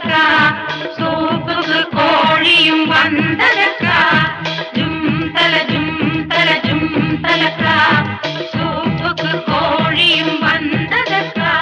வந்ததக்கா சூப்புக்கு கோழியும் வந்ததக்கா ஜும் தல ஜும் தல ஜும் தலக்கா சூப்புக்கு கோழியும் வந்ததக்கா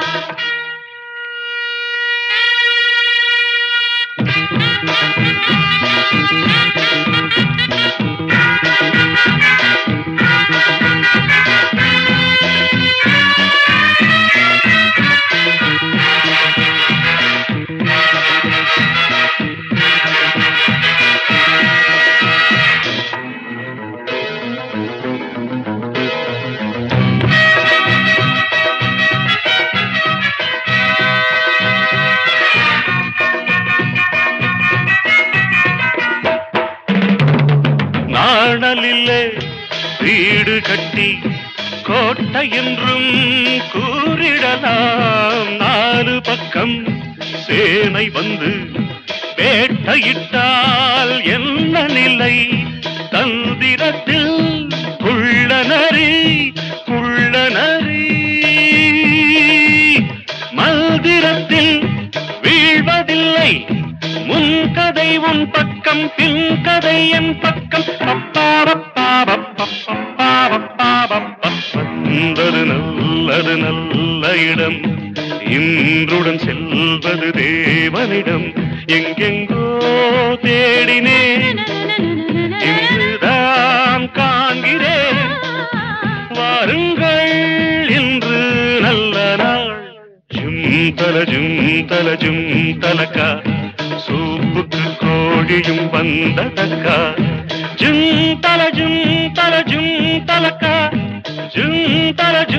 நாணலிலே வீடு கட்டி கோட்டை என்றும் கூறிடலாம் நாலு பக்கம் சேனை வந்து வேட்டையிட்டால் என்ன நிலை தந்திரத்தில் குள்ளநரி குள்ளநரி மந்திரத்தில் வீழ்வதில்லை முன்கதை உன் பக்கம் பின்கதை என் பக்கம் வந்தது நல்லது நல்ல இடம் இன்றுடன் செல்வது தேவனிடம் எங்கெங்கோ தேடினேன் இங்குதான் காண்கிறேன் வாருங்கள் இன்று நல்ல நாள் ஜும் தல ஜும் தல ஜும் தலக்கா சூப்புக்கு கோழியும் வந்ததக்கா ஜும் தல ஜும் தல ஜும் தலக்கா ஜும் தல